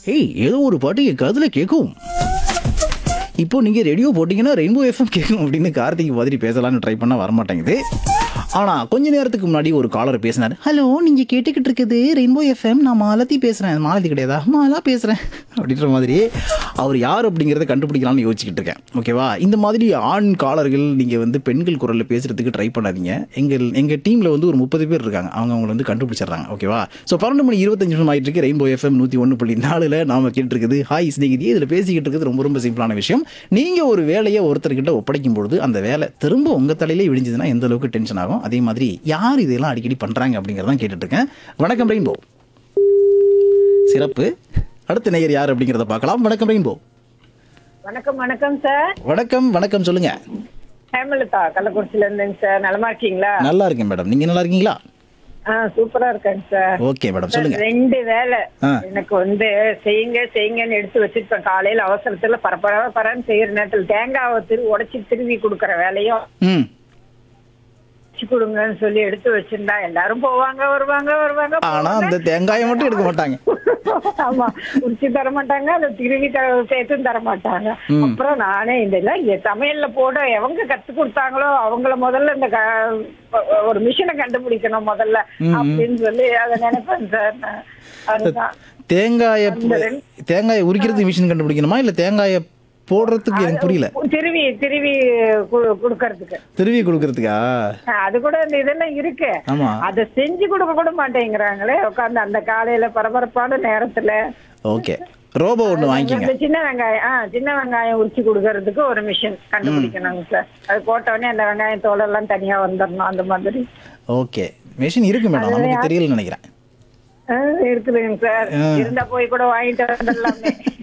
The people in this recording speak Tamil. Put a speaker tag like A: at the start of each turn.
A: ஏய் ஏதோ ஒரு பாட்டு என் காதுல கேட்கும் இப்போ நீங்க ரேடியோ போட்டீங்கன்னா ரெயின்போ எஃப்எம் கேட்கும் அப்படின்னு கார்த்திக் மாதிரி பேசலாம்னு ட்ரை பண்ணா வரமாட்டேங்குது ஆனா கொஞ்ச நேரத்துக்கு முன்னாடி ஒரு காலர் பேசினாரு ஹலோ நீங்க கேட்டுக்கிட்டு இருக்குது ரெயின்போ எஃப்எம் நான் மாலதி பேசுறேன் மாலதி கிடையாதா மாலா பேசுறேன் அப்படின்ற மாதிரி அவர் யார் அப்படிங்கிறத கண்டுபிடிக்கலாம்னு யோசிச்சுக்கிட்டு இருக்கேன் ஓகேவா இந்த மாதிரி ஆண் காலர்கள் நீங்க வந்து பெண்கள் குரல்ல பேசுறதுக்கு ட்ரை பண்ணாதீங்க எங்கள் எங்க டீம்ல வந்து ஒரு முப்பது பேர் இருக்காங்க அவங்க அவங்களை வந்து கண்டுபிடிச்சிடுறாங்க ஓகேவா ஸோ பன்னெண்டு மணி இருபத்தஞ்சு நிமிஷம் ஆயிட்டு இருக்கு ரெயின்போ எஃப்எம் நூற்றி ஒன்று புள்ளி நாலில் நாம கேட்டு இருக்குது ஹாய் ஸ்நேகிதி இதில் பேசிக்கிட்டு இருக்குது ரொம்ப ரொம்ப சிம்பிளான விஷயம் நீங்கள் ஒரு வேலையை ஒருத்தர்கிட்ட ஒப்படைக்கும் பொழுது அந்த வேலை திரும்ப உங்கள் தலையிலே விழிஞ்சதுன்னா எந்த அளவுக்கு டென்ஷன் ஆகும் அதே மாதிரி யார் இதெல்லாம் அடிக்கடி பண்ணுறாங்க அப்படிங்கிறதான் கேட்டுட்டு இருக்கேன் வணக்கம் ரெயின்போ சிறப்பு அடுத்த நேயர் யார் அப்படிங்கிறத பார்க்கலாம் வணக்கம் ரெயின்போ
B: வணக்கம் வணக்கம் சார்
A: வணக்கம் வணக்கம் சொல்லுங்க
B: ஹேமலதா கள்ளக்குறிச்சில இருந்தேங்க சார் நலமா இருக்கீங்களா
A: நல்லா இருக்கேன் மேடம் நீங்கள் நல்லா இருக்கீங்களா
B: ஆ சூப்பரா இருக்கேங்க சார்
A: ஓகே மேடம்
B: சார்,
A: சொல்லுங்க
B: ரெண்டு வேலை
A: ஆ.
B: எனக்கு வந்து செய்யுங்க செய்யுங்கன்னு எடுத்து வச்சிருப்பேன் காலையில அவசரத்துல பரபர பரன்னு செய்யற நேரத்துல தேங்காவை திரு உடைச்சி திருவி கொடுக்கற வேலையும்
A: ம்
B: வச்சு கொடுங்கன்னு சொல்லி எடுத்து வச்சிருந்தா எல்லாரும் போவாங்க வருவாங்க வருவாங்க
A: ஆனா அந்த தேங்காயை மட்டும் எடுக்க மாட்டாங்க
B: ஆமா உரிச்சு தர மாட்டாங்க அந்த திருவி த சேர்த்தும் தர மாட்டாங்க அப்புறம் நானே இந்த இல்ல இங்க சமையல்ல போட எவங்க கத்து கொடுத்தாங்களோ அவங்கள முதல்ல இந்த க- ஒரு மிஷினை கண்டுபிடிக்கணும் முதல்ல அப்படின்னு சொல்லி அதை நினைப்பேன் சார் நான். அதுதான்
A: தேங்காயை
B: அந்த ரெண்டு-
A: தேங்காயை உரிக்கிறதுக்கு மிஷின் கண்டுபிடிக்கணுமா இல்ல தேங்காயை போடுறதுக்கு எனக்கு புரியல
B: திருவி திருவி கு- கொடுக்கறதுக்கு
A: திருவி கொடுக்கறதுக்கா
B: அது கூட இந்த இதெல்லாம் இருக்கு
A: ஆமா
B: அதை செஞ்சு கொடுக்க கூட மாட்டேங்கிறாங்களே உட்கார்ந்து அந்த காலையில பரபரப்பான நேரத்துல
A: ஓகே ரோபோ ஒன்று வாங்கிக்கங்க
B: இந்த சின்ன வெங்காயம் ஆ சின்ன வெங்காயம் உரிச்சு கொடுக்கறதுக்கு ஒரு மிஷின் கண்டுபிடிக்கணுங்க சார் அது போட்ட உடனே அந்த வெங்காயம் தோலெல்லாம் தனியா வந்துடணும் அந்த மாதிரி
A: ஓகே மிஷின் இருக்கு மேடம் நமக்கு தெரியலன்னு நினைக்கிறேன்
B: ஆ, இருக்குதுங்க சார் இருந்தா போய் கூட வாங்கிட்டு வந்துடலாமே